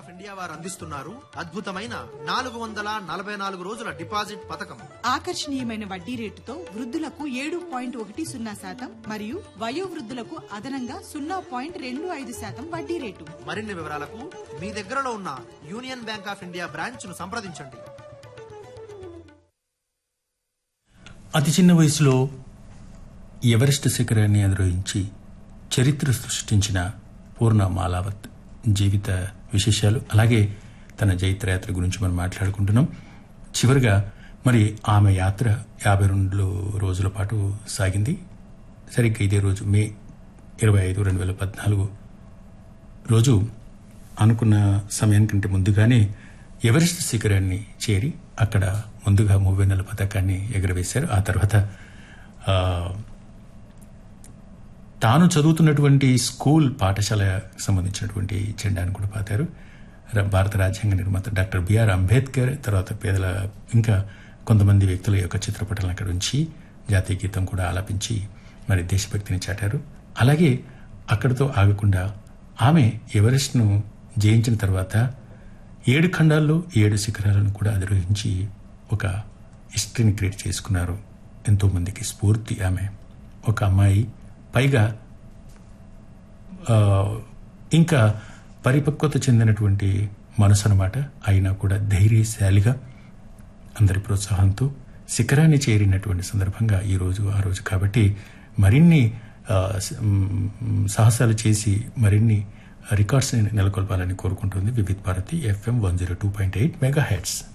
of India వారు అందిస్తున్నారు అద్భుతమైన నాలుగు వందల నలభై నాలుగు రోజుల డిపాజిట్ పథకం ఆకర్షణీయమైన వడ్డీ రేటుతో వృద్ధులకు ఏడు పాయింట్ ఒకటి సున్నా శాతం మరియు వయోవృద్ధులకు అదనంగా సున్నా పాయింట్ రెండు ఐదు శాతం వడ్డీ రేటు మరిన్ని వివరాలకు మీ దగ్గరలో ఉన్న union bank of India branch ను సంప్రదించండి అతి చిన్న వయసులో ఎవరెస్ట్ శిఖరాన్ని అధిరోహించి చరిత్ర సృష్టించిన పూర్ణ మాలావత్ జీవిత విశేషాలు అలాగే తన జైత్రయాత్ర గురించి మనం మాట్లాడుకుంటున్నాం చివరిగా మరి ఆమె యాత్ర యాభై రెండు రోజుల పాటు సాగింది సరిగ్గా ఇదే రోజు మే ఇరవై ఐదు రెండు వేల పద్నాలుగు రోజు అనుకున్న సమయానికంటే ముందుగానే ఎవరెస్ట్ శిఖరాన్ని చేరి అక్కడ ముందుగా మూవెన్నెల పథకాన్ని ఎగరవేశారు ఆ తర్వాత ఆ, తాను చదువుతున్నటువంటి స్కూల్ పాఠశాల సంబంధించినటువంటి జెండాను కూడా పాతారు ర- భారత రాజ్యాంగ నిర్మాత డాక్టర్ బిఆర్ అంబేద్కర్ తర్వాత పేదల ఇంకా కొంతమంది వ్యక్తుల యొక్క చిత్రపటాలను అక్కడ ఉంచి జాతీయ గీతం కూడా ఆలపించి మరి దేశభక్తిని చాటారు అలాగే అక్కడితో ఆగకుండా ఆమె ఎవరెస్ట్ను జయించిన తర్వాత ఏడు ఖండాల్లో ఏడు శిఖరాలను కూడా అధిరోహించి ఒక హిస్టరీని క్రియేట్ చేసుకున్నారు ఎంతో మందికి స్ఫూర్తి ఆమె ఒక అమ్మాయి పైగా ఆ, ఇంకా పరిపక్వత చెందినటువంటి మనసు అనమాట అయినా కూడా ధైర్యశాలిగా అందరి ప్రోత్సాహంతో శిఖరాన్ని చేరినటువంటి సందర్భంగా ఈ రోజు ఆ రోజు కాబట్టి మరిన్ని ఆ, స- మ్, సాహసాలు చేసి మరిన్ని రికార్డ్స్ నెలకొల్పాలని కోరుకుంటుంది Vividh Bharati FM one zero two point eight mega heads